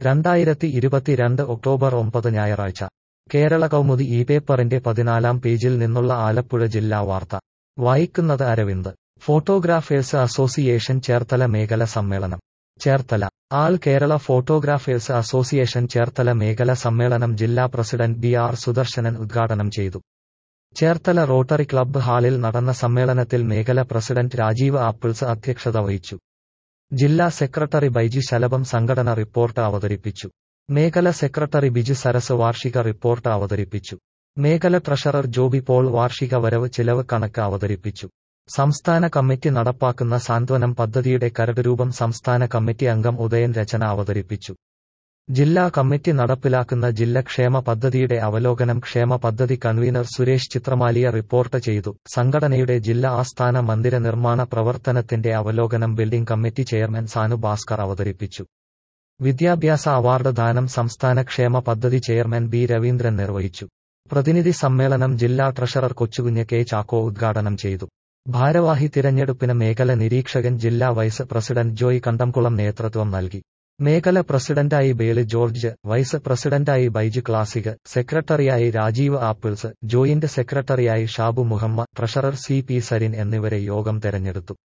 രണ്ടായിരത്തി ഇരുപത്തിരണ്ട് ഒക്ടോബർ ഒമ്പത് ഞായറാഴ്ച കേരള കൗമുദി ഈ പേപ്പറിന്റെ പതിനാലാം പേജിൽ നിന്നുള്ള ആലപ്പുഴ ജില്ലാ വാർത്ത വായിക്കുന്നത് അരവിന്ദ് ഫോട്ടോഗ്രാഫേഴ്സ് അസോസിയേഷൻ ചേർത്തല മേഖല സമ്മേളനം Cherthala all Kerala photographers association Cherthala മേഖല സമ്മേളനം ജില്ലാ പ്രസിഡന്റ് ബി ആർ സുദർശനൻ ഉദ്ഘാടനം ചെയ്തു ചേർത്തല റോട്ടറി ക്ലബ്ബ് ഹാളിൽ നടന്ന സമ്മേളനത്തിൽ മേഖല പ്രസിഡന്റ് രാജീവ് ആപ്പിൾസ് അധ്യക്ഷത വഹിച്ചു ജില്ലാ സെക്രട്ടറി ബൈജി ശലഭം സംഘടന റിപ്പോർട്ട് അവതരിപ്പിച്ചു മേഖല സെക്രട്ടറി ബിജു സരസ് വാർഷിക റിപ്പോർട്ട് അവതരിപ്പിച്ചു മേഖല ട്രഷറർ ജോബി പോൾ വാർഷിക വരവ് ചിലവ് കണക്ക് അവതരിപ്പിച്ചു സംസ്ഥാന കമ്മിറ്റി നടപ്പാക്കുന്ന സാന്ത്വനം പദ്ധതിയുടെ കരടുരൂപം സംസ്ഥാന കമ്മിറ്റി അംഗം ഉദയൻ രചന അവതരിപ്പിച്ചു ജില്ലാ കമ്മിറ്റി നടപ്പിലാക്കുന്ന ജില്ല ക്ഷേമ പദ്ധതിയുടെ അവലോകനം ക്ഷേമ പദ്ധതി കൺവീനർ സുരേഷ് ചിത്രമാലിയ റിപ്പോർട്ട് ചെയ്തു സംഘടനയുടെ ജില്ലാ ആസ്ഥാന മന്ദിര നിർമ്മാണ പ്രവർത്തനത്തിന്റെ അവലോകനം building committee chairman Sanu Bhaskar അവതരിപ്പിച്ചു വിദ്യാഭ്യാസ അവാർഡ് ദാനം സംസ്ഥാന ക്ഷേമ പദ്ധതി ചെയർമാൻ ബി രവീന്ദ്രൻ നിർവഹിച്ചു പ്രതിനിധി സമ്മേളനം ജില്ലാ ട്രഷറർ കൊച്ചുകുഞ്ഞ് കെ ചാക്കോ ഉദ്ഘാടനം ചെയ്തു ഭാരവാഹി തിരഞ്ഞെടുപ്പിന് മേഖല നിരീക്ഷകൻ ജില്ലാ വൈസ് പ്രസിഡന്റ് ജോയ് കണ്ടംകുളം നേതൃത്വം നൽകി മേഖല പ്രസിഡന്റായി ബേളി ജോർജ് വൈസ് പ്രസിഡന്റായി ബൈജു ക്ലാസിക് സെക്രട്ടറിയായി രാജീവ് ആപ്പിൾസ് ജോയിന്റ് സെക്രട്ടറിയായി Shabu Muhammad treasurer C P Sarin എന്നിവരെ യോഗം തെരഞ്ഞെടുത്തു